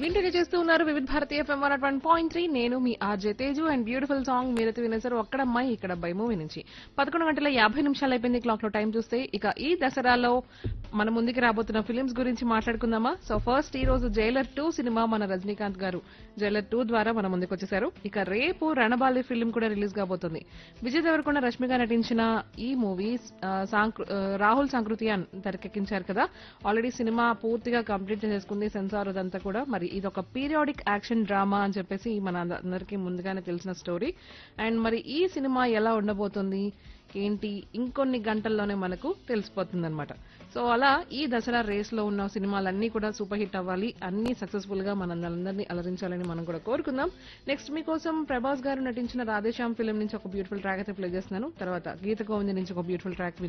వింటూనే చేస్తూ ఉన్నారు వివిధ భారతీయ ఎఫ్ఎం వన్ పాయింట్ త్రీ నేను మీ RJ Teju and beautiful song మీరైతే వినేసారు ఒక్కడ అమ్మాయి ఇక్కడ అబ్బాయి మూవీ నుంచి పదకొండు గంటల యాభై నిమిషాలు అయిపోయింది క్లాక్ లో టైం చూస్తే ఇక ఈ దసరాలో మన ముందుకి రాబోతున్న ఫిలిమ్స్ గురించి మాట్లాడుకుందామా సో ఫస్ట్ ఈ రోజు జైలర్ టూ సినిమా మన రజనీకాంత్ గారు జైలర్ టూ ద్వారా మన ముందుకు వచ్చేసారు ఇక రేపు రణబాలి ఫిల్మ్ కూడా రిలీజ్ కాబోతుంది విజయ్ దేవరకొండ రష్మిక నటించిన ఈ మూవీ ఆ, సాంకృ- ఆ, రాహుల్ సంకృతియాన్ తెరకెక్కించారు కదా ఆల్రెడీ సినిమా పూర్తిగా కంప్లీట్ చేసుకుంది సెన్సార్ అదంతా కూడా మరి ఇది ఒక పీరియాడిక్ యాక్షన్ డ్రామా అని చెప్పేసి మన అందరికీ ముందుగానే తెలిసిన స్టోరీ అండ్ మరి ఈ సినిమా ఎలా ఉండబోతుంది ఏంటి ఇంకొన్ని గంటల్లోనే మనకు తెలిసిపోతుంది అనమాట సో అలా ఈ దసరా రేస్ లో ఉన్న సినిమాలన్నీ కూడా సూపర్ హిట్ అవ్వాలి అన్ని సక్సెస్ఫుల్ గా మనందరినీ అలరించాలని మనం కూడా కోరుకుందాం నెక్స్ట్ మీకోసం ప్రభాస్ గారు నటించిన రాధేశ్యామ్ ఫిలిం నుంచి ఒక బ్యూటిఫుల్ ట్రాక్ అయితే ప్లే చేస్తున్నాను తర్వాత గీత గోవింద్ నుంచి ఒక బ్యూటిఫుల్ ట్రాక్